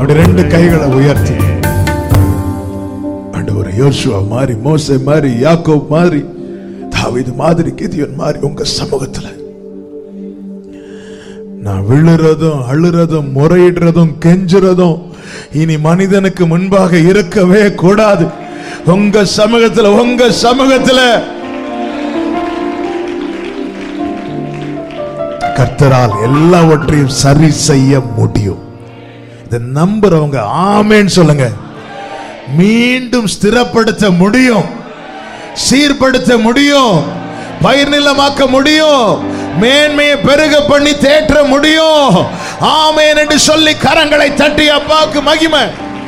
அப்படி ரெண்டு கைகளை உயர்த்தி ஆண்டவரே யோசுவா மாதிரி மோசே மாதிரி யாக்கோப் மாதிரி தாவீது மாதிரி கிதியோன் மாதிரி உங்க சமூகத்துல நான் விழுறதும் அழுறதும் முறையிடுறதும் கெஞ்சுறதும் இனி மனிதனுக்கு முன்பாக இருக்கவே கூடாது உங்க சமூகத்துல உங்க சமூகத்துல கர்த்தரால் எல்லாவற்றையும் சரி செய்ய முடியும் இதை நம்புறவங்க ஆமேன்னு சொல்லுங்க மீண்டும் ஸ்திரப்படுத்த முடியும் சீர்படுத்த முடியும் பயிர் நிலமாக்க முடியும் மேன்மையை பெருக பண்ணி தேற்ற முடியும் ஆமேன் என்று சொல்லி கரங்களை தட்டி அப்பாவுக்கு மகிமை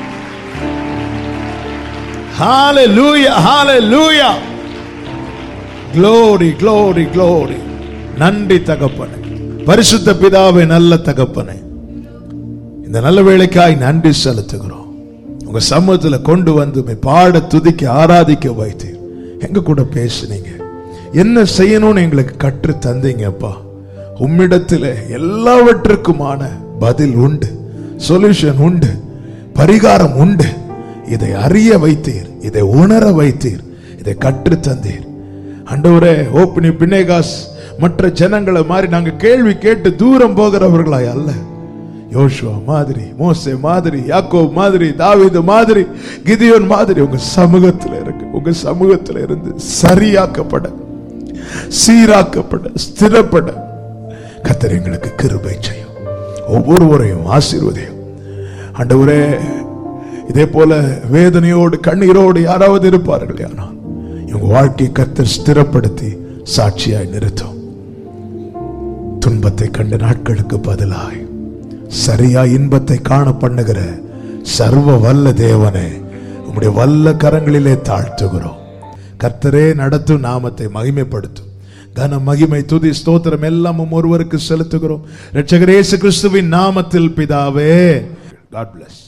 ஹalleluya hallelujah glory glory glory நன்றி தகப்பனே பரிசுத்த பிதாவே நல்ல தகப்பனே இந்த நல்ல வேலைக்காய் நன்றி செலுத்துகிறோம் உங்க சமூகத்துல கொண்டு வந்து உம்மை பாட துதிக்க ஆராதிக்க வைத்தீர் எங்க கூட பேசுனீங்க என்ன செய்யணும்னு எங்களுக்கு கற்று தந்தீங்கப்பா உம்மிடத்தில் எல்லாவற்றுக்குமான பதில் உண்டு சொல்யூஷன் உண்டு பரிகாரம் உண்டு இதை அறிய வைத்தீர் இதை உணர வைத்தீர் இதை கற்று தந்தீர் அண்டவரே ஓப்பனி பின்னேகாஸ் மற்ற ஜனங்களை மாதிரி நாங்க கேள்வி கேட்டு தூரம் போகிறவர்களாய் அல்ல யோசுவா மாதிரி மோசே மாதிரி யாக்கோப் மாதிரி தாவீது மாதிரி கிதியோன் மாதிரி உங்க சமூகத்துல இருக்கு உங்க சமூகத்துல இருந்து சரியாக்கப்பட சீராக்கப்பட ஸ்திரப்பட கத்தர் எங்களுக்கு கிருபை செய்யும் ஒவ்வொருவரையும் ஆசீர்வதியும் ஆண்டவரே இதே போல வேதனையோடு கண்ணீரோடு யாராவது இருப்பார்கள் ஆனால் இவங்க வாழ்க்கையை கத்தர் ஸ்திரப்படுத்தி சாட்சியாய் நிறுத்தும் துன்பத்தை கண்ட நாட்களுக்கு பதிலாய் சரியா இன்பத்தை காண பண்ணுகிற சர்வ வல்ல தேவனே உம்முடைய வல்ல கரங்களிலே தாழ்த்துகிறோம் கர்த்தரே நடத்தும் நாமத்தை மகிமைப்படுத்தும் கன மகிமை துதி ஸ்தோத்திரம் எல்லாம் உம் ஒருவருக்கு செலுத்துகிறோம் இரட்சகர் இயேசு கிறிஸ்துவின் நாமத்தில் பிதாவே காட் பிளஸ்